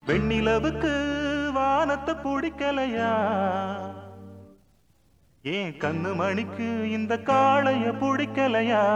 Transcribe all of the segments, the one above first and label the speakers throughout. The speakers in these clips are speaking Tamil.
Speaker 1: வெண்ணிலவுக்கு வானத்தை பிடிக்கலையா ஏன் கண்ணு மணிக்கு இந்த காளைய பிடிக்கலையா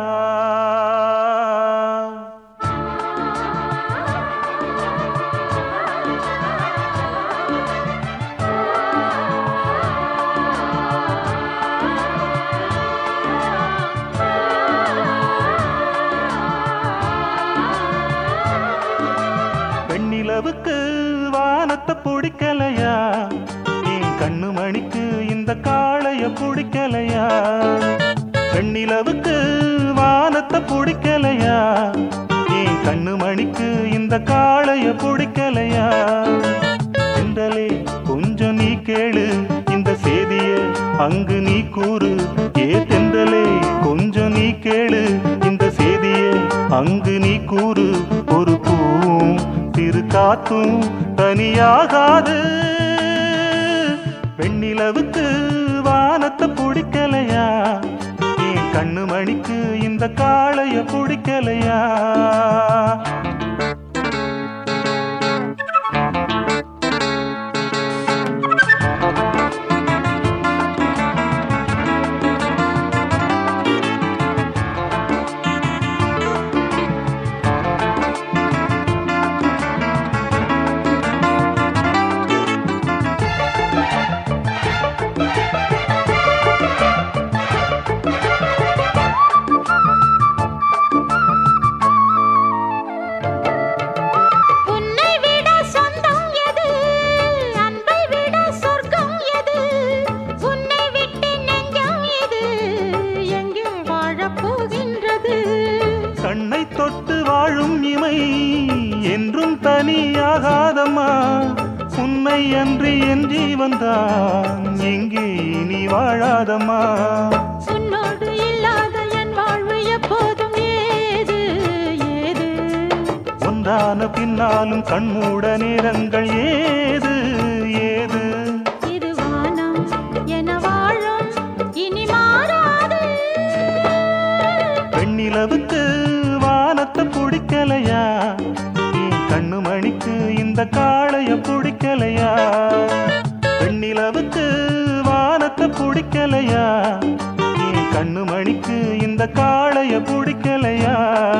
Speaker 1: வெண்ணிலவுக்கு வானத்தை பிடிக்கலையா ஏன் கண்ணு மணிக்கு இந்த காளைய பிடிக்கலையா வெண்ணிலவுக்கு வானத்தை பிடிக்கலையா ஏன் கண்ணு மணிக்கு இந்த காளைய பிடிக்கலையா செந்தலே கொஞ்சம் நீ கேளு இந்த செய்திய அங்கு நீ கூறு ஏ தெந்தலே கொஞ்சம் நீ கேளு இந்த செய்திய அங்கு நீ கூறு ஒரு பூவும் திரு காத்தும் தனியாகாது வெண்ணிலவுக்கு வானத்தை பிடிக்கலையா என் கண்ணு மணிக்கு இந்த காளைய பிடிக்கலையா
Speaker 2: உன்னை விட சொந்தம் எது அன்பை விட சொர்க்கம் எது உன்னை விட்டு நெஞ்சம் இது எங்கே வாழப் போகின்றது
Speaker 1: கண்ணை தொட்டு வாழும் இமை என்றும் தனியாகாதம்மா உன்னை அன்றி என் ஜீவன்தான் எங்கே இனி வாழாதம்மா
Speaker 2: உன்னோடு இல்லாத என் வாழ்வு எப்போதும் ஏது ஏது
Speaker 1: ஒன்றான பின்னாலும் கண்மூட நேரங்கள் ஏது ஏது
Speaker 2: இது வானம் என வாழும் இனி மாறாது
Speaker 1: வெண்ணிலவுக்கு வானத்தை பிடிக்கலையா என் கண்ணு மணிக்கு இந்த காளைய பிடிக்கலையா வெண்ணிலவுக்கு வானத்தை பிடிக்கலையா என் கண்ணு மணிக்கு இந்த காளைய பிடிக்கலையா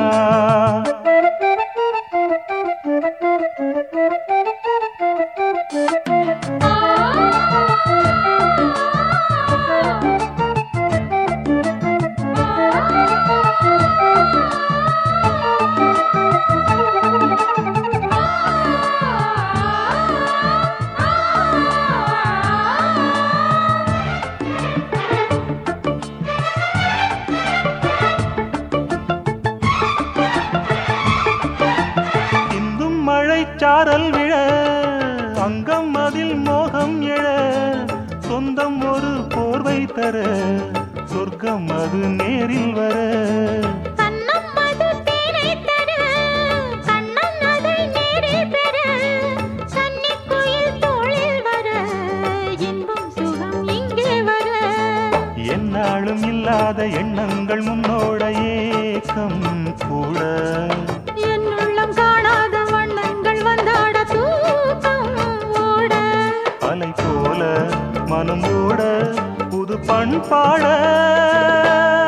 Speaker 1: இந்தும் மழை சாரல் விழ அங்கம் அதில் மோகம் எழ சொந்தம் ஒரு போர்வை தர சொர்க்கம் அது நேரில் வர
Speaker 2: கண்ணம் அது தேனை தர கண்ணன் அதை நேரில் பெற கன்னிக் குயில் தோளில் வர இன்பம் சுகம் இங்கே வர
Speaker 1: என்னாலும் இல்லாத எண்ணங்கள் முன்னோட ஏக்கம் கூட
Speaker 2: என் உள்ளம் காணாத வண்ணங்கள் வந்தாட தூக்கம் ஓட
Speaker 1: அலை போல மனம் ஓட புது பண்பாட